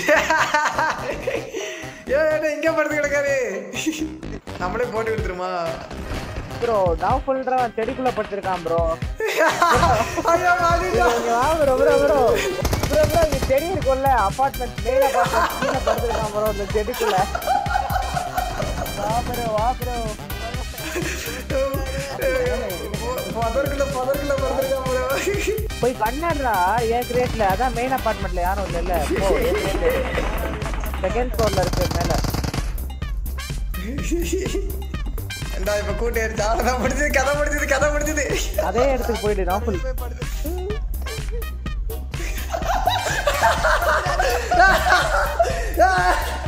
ஏ என்ன இங்க படுத்து கிடக்காரு நம்மளே போட்டு கொடுத்துருமா ப்ரோ நான் சொல்றேன் செடிக்குள்ள படுத்திருக்கான் ப்ரோ ஐயோ மாட்டிட்டோம். இங்க வா bro bro bro bro bro இங்க செடி இருக்குல்ல அபார்ட்மெண்ட் மேல அபார்ட்மெண்ட் கீழே படுத்திருக்கான் ப்ரோ இந்த செடிக்குள்ள வா ப்ரோ வா ப்ரோ பதற்குள்ள பதற்குள்ள படுத்துருக்கான் bro. போய் கண்ணாடுறா ஏன் கிரேட்ல அதான் மெயின் அபார்ட்மெண்ட்ல யாரும் இல்ல இல்ல செகண்ட் ஃப்ளோர்ல இருக்கு மேல ஏண்டா இப்ப கூட்டி அடிச்சு அவ்வளவுதான் முடிஞ்சது கதை முடிஞ்சது கதை முடிஞ்சது அதே இடத்துக்கு போயிடு நாஃபுல் ஆ!